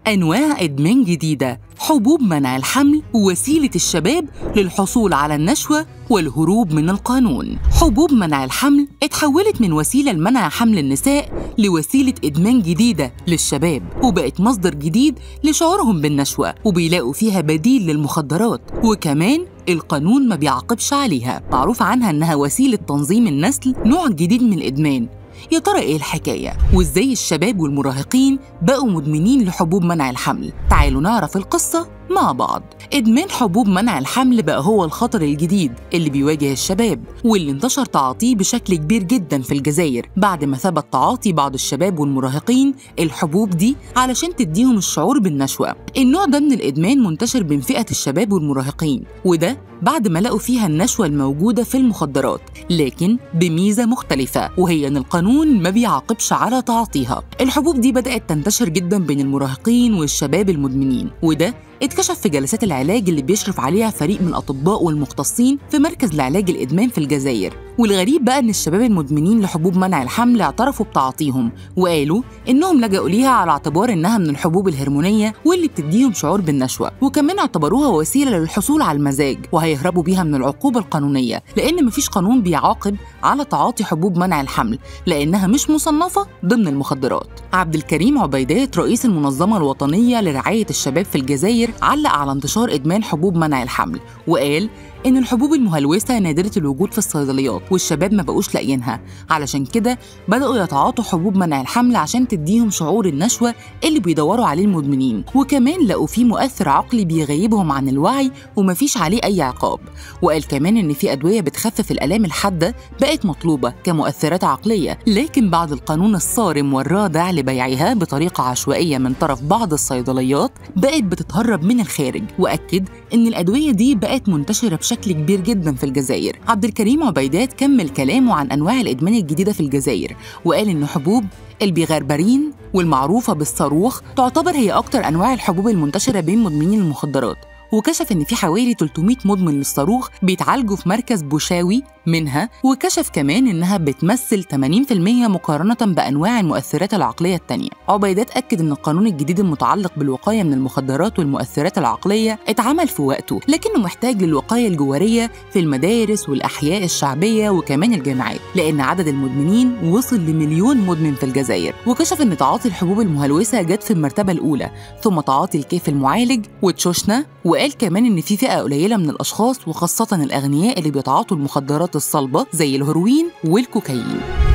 أنواع إدمان جديدة حبوب منع الحمل وسيلة الشباب للحصول على النشوة والهروب من القانون حبوب منع الحمل اتحولت من وسيلة لمنع حمل النساء لوسيلة إدمان جديدة للشباب وبقت مصدر جديد لشعورهم بالنشوة وبيلاقوا فيها بديل للمخدرات وكمان القانون ما بيعاقبش عليها معروف عنها إنها وسيلة تنظيم النسل نوع جديد من الإدمان يا ترى ايه الحكايه وازاي الشباب والمراهقين بقوا مدمنين لحبوب منع الحمل تعالوا نعرف القصه مع بعض ادمان حبوب منع الحمل بقى هو الخطر الجديد اللي بيواجه الشباب واللي انتشر تعاطيه بشكل كبير جدا في الجزائر بعد ما ثبت تعاطي بعض الشباب والمراهقين الحبوب دي علشان تديهم الشعور بالنشوه النوع ده من الادمان منتشر بين فئه الشباب والمراهقين وده بعد ما لقوا فيها النشوة الموجودة في المخدرات لكن بميزة مختلفة وهي أن القانون ما بيعاقبش على تعاطيها الحبوب دي بدأت تنتشر جدا بين المراهقين والشباب المدمنين وده اتكشف في جلسات العلاج اللي بيشرف عليها فريق من الأطباء والمختصين في مركز لعلاج الإدمان في الجزائر والغريب بقى إن الشباب المدمنين لحبوب منع الحمل اعترفوا بتعاطيهم وقالوا إنهم لجأوا ليها على اعتبار إنها من الحبوب الهرمونية واللي بتديهم شعور بالنشوة وكمان اعتبروها وسيلة للحصول على المزاج وهيهربوا بيها من العقوبة القانونية لأن مفيش قانون بيعاقب على تعاطي حبوب منع الحمل لأنها مش مصنفة ضمن المخدرات عبد الكريم عبيدات رئيس المنظمة الوطنية لرعاية الشباب في الجزائر علق على انتشار إدمان حبوب منع الحمل وقال إن الحبوب المهلوسة نادرة الوجود في الصيدليات والشباب ما بقوش لاقيينها علشان كده بدأوا يتعاطوا حبوب منع الحمل عشان تديهم شعور النشوة اللي بيدوروا عليه المدمنين وكمان لقوا فيه مؤثر عقلي بيغيبهم عن الوعي ومفيش عليه أي عقاب وقال كمان إن في أدوية بتخفف الآلام الحادة بقت مطلوبة كمؤثرات عقلية لكن بعد القانون الصارم والرادع لبيعها بطريقة عشوائية من طرف بعض الصيدليات بقت بتتهرب من الخارج وأكد إن الأدوية دي بقت منتشرة بشكل كبير جدا في الجزائر عبد الكريم عبيدات كمل كلامه عن أنواع الإدمان الجديدة في الجزائر وقال إن حبوب البيغربرين والمعروفة بالصاروخ تعتبر هي أكتر أنواع الحبوب المنتشرة بين مدمنين المخدرات وكشف إن في حوالي 300 مدمن للصاروخ بيتعالجوا في مركز بوشاوي منها وكشف كمان إنها بتمثل 80% مقارنة بأنواع المؤثرات العقلية التانية عبيدات أكد إن القانون الجديد المتعلق بالوقاية من المخدرات والمؤثرات العقلية اتعمل في وقته لكنه محتاج للوقاية الجوارية في المدارس والأحياء الشعبية وكمان الجامعات لأن عدد المدمنين وصل لمليون مدمن في الجزائر وكشف إن تعاطي الحبوب المهلوسة جت في المرتبة الأولى ثم تعاطي الكيف المعالج وتشوشنا وقال كمان إن في فئة قليلة من الأشخاص وخاصة الأغنياء اللي بيتعاطوا المخدرات الصلبة زي الهروين والكوكايين